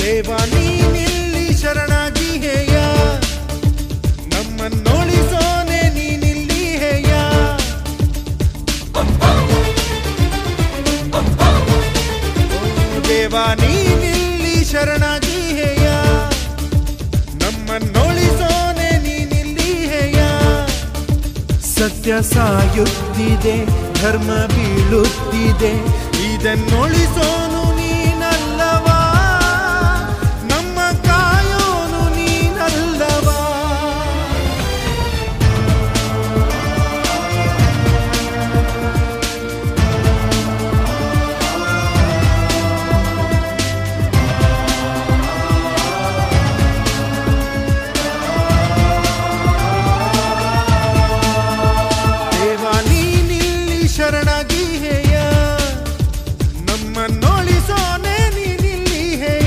ದೇವ ನೀನಿಲ್ಲಿ ಶರಣಾಗಿ ಹೇಯ ನಮ್ಮನ್ನೊಳಿಸೋನೆ ನೀನಿಲ್ಲಿ ಹೇಯ ಓ ದೇವ ನೀನಿಲ್ಲಿ ಶರಣಾಗಿ ಹೇಯ ನಮ್ಮನ್ನೊಳಿಸೋನೆ ನೀನಿಲ್ಲಿ ಹೇಯ ಸತ್ಯ ಸಾಯುತ್ತಿದೆ ಧರ್ಮ ಬೀಳುತ್ತಿದೆ ಇದನ್ನೊಳಿಸೋನು ನೀನಲ್ಲವಾ ನಮ್ಮ ಕಾಯೋನು ನೀನಲ್ಲವಾ ದೇವ ನೀನಿಲ್ಲಿ ಶರಣಾಗಿ ಹೇಯ ನಮ್ಮನ್ನೊಳಿಸೋನೆ ನೀನಿಲ್ಲಿ ಹೇಯ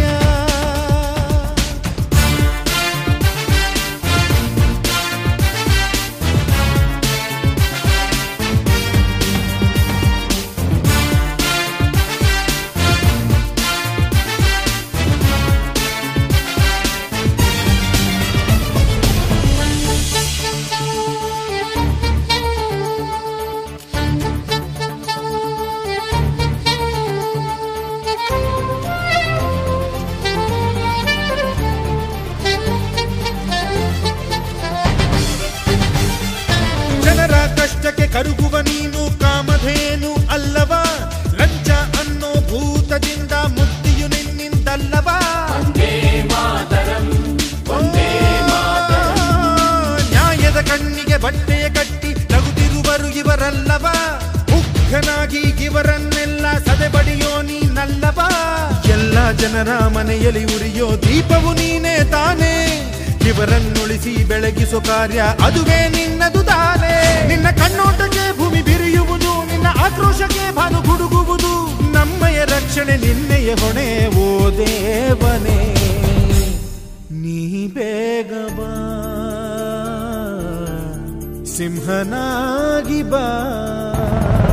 ಜನರ ಕಷ್ಟಕ್ಕೆ ಕರುಗುವ ನೀನು ಕಾಮಧೇನು ಅಲ್ಲವಾ ಲಂಚ ಅನ್ನೋ ಭೂತದಿಂದ ಮುಕ್ತಿಯು ನಿನ್ನಿಂದಲ್ಲವಾ ಓ, ನ್ಯಾಯದ ಕಣ್ಣಿಗೆ ಬಟ್ಟೆಯ ಕಟ್ಟಿ ನಗುತ್ತಿರುವರು ಇವರಲ್ಲವಾ ಮುಗ್ಧನಾಗಿ ಇವರನ್ನೆಲ್ಲ ಸದೆಬಡಿಯೋ ನೀನಲ್ಲವಾ ಎಲ್ಲ ಜನರ ಮನೆಯಲ್ಲಿ ಉರಿಯೋ ದೀಪವು ನೀನೇ ತಾನೇ ಇವರನ್ನುಳಿಸಿ ಬೆಳಗಿಸೋ ಕಾರ್ಯ ಅದುವೇ ನಿನ್ನದು ತಾನೇ ನಿನ್ನ ಕಣ್ಣೋಟಕ್ಕೆ ಭೂಮಿ ಬಿರಿಯುವುದು ನಿನ್ನ ಆಕ್ರೋಶಕ್ಕೆ ಭಾನು ಗುಡುಗುವುದು ನಮ್ಮಯ ರಕ್ಷಣೆ ನಿನ್ನೆಯ ಹೊಣೆ ಓ ದೇವನೇ ನೀ ಬೇಗ ಬಾ ಸಿಂಹನಾಗಿ ಬಾ